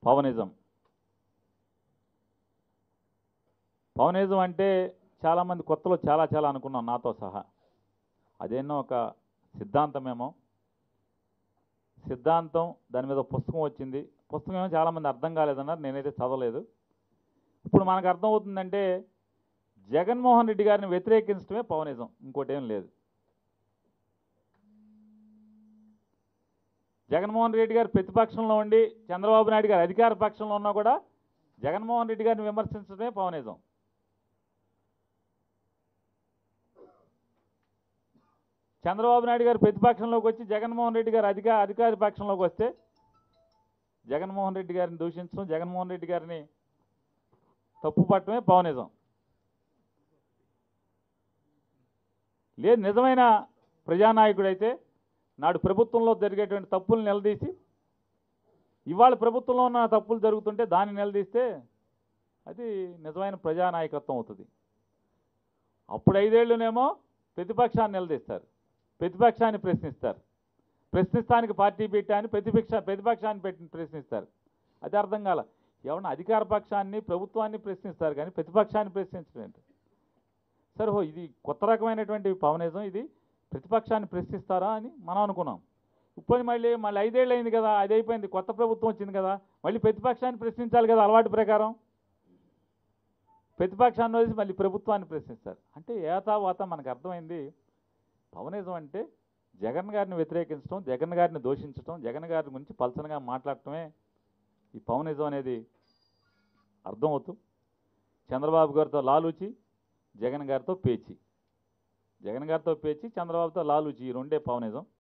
పవనిజం పవనిజం అంటే చాలామంది కొత్తలో చాలా చాలా అనుకున్నాం నాతో సహా అదేనో ఒక సిద్ధాంతమేమో సిద్ధాంతం దాని మీద పుస్తకం వచ్చింది పుస్తకం ఏమో చాలామంది అర్థం కాలేదన్నారు నేనైతే చదవలేదు ఇప్పుడు మనకు అర్థమవుతుందంటే జగన్మోహన్ రెడ్డి గారిని వ్యతిరేకించడమే పవనిజం ఇంకోటి ఏం లేదు జగన్మోహన్ రెడ్డి గారు ప్రతిపక్షంలో ఉండి చంద్రబాబు నాయుడు గారు అధికార పక్షంలో ఉన్నా కూడా జగన్మోహన్ రెడ్డి గారిని విమర్శించడమే పవనిజం చంద్రబాబు నాయుడు గారు ప్రతిపక్షంలోకి వచ్చి జగన్మోహన్ రెడ్డి గారు అధికార అధికార పక్షంలోకి వస్తే జగన్మోహన్ రెడ్డి గారిని దూషించడం జగన్మోహన్ రెడ్డి గారిని తప్పు పట్టడమే పవనిజం లేదు నిజమైన ప్రజానాయకుడైతే నాడు ప్రభుత్వంలో జరిగేటువంటి తప్పులు నిలదీసి ఇవాళ ప్రభుత్వంలో ఉన్న తప్పులు జరుగుతుంటే దాన్ని నిలదీస్తే అది నిజమైన ప్రజానాయకత్వం అవుతుంది అప్పుడు ఐదేళ్లునేమో ప్రతిపక్షాన్ని నిలదీస్తారు ప్రతిపక్షాన్ని ప్రశ్నిస్తారు ప్రశ్నిస్తానికి పార్టీ పెట్టాని ప్రతిపక్ష ప్రతిపక్షాన్ని పెట్టి ప్రశ్నిస్తారు అది అర్థం కాల ఎవరన్నా అధికార పక్షాన్ని ప్రభుత్వాన్ని ప్రశ్నిస్తారు కానీ ప్రతిపక్షాన్ని ప్రశ్నించడం ఏంటి సరే హో ఇది కొత్త రకమైనటువంటి పవనిజం ఇది ప్రతిపక్షాన్ని ప్రశ్నిస్తారా అని మనం అనుకున్నాం ఇప్పుడు మళ్ళీ మళ్ళీ ఐదేళ్ళు అయింది కదా అది అయిపోయింది కొత్త ప్రభుత్వం వచ్చింది కదా మళ్ళీ ప్రతిపక్షాన్ని ప్రశ్నించాలి కదా అలవాటు ప్రకారం ప్రతిపక్షాన్ని వదిలి మళ్ళీ ప్రభుత్వాన్ని ప్రశ్నిస్తారు అంటే ఏతావాత మనకు అర్థమైంది పవనిజం అంటే జగన్ గారిని వ్యతిరేకించడం జగన్ గారిని దోషించడం జగన్ గారి గురించి పలసనగా మాట్లాడటమే ఈ పవనిజం అనేది అర్థమవుతూ చంద్రబాబు గారితో లాలూచి జగన్ గారితో పేచి జగన్ గారితో పేచి చంద్రబాబుతో లాలూచి ఈ రెండే పవనిజం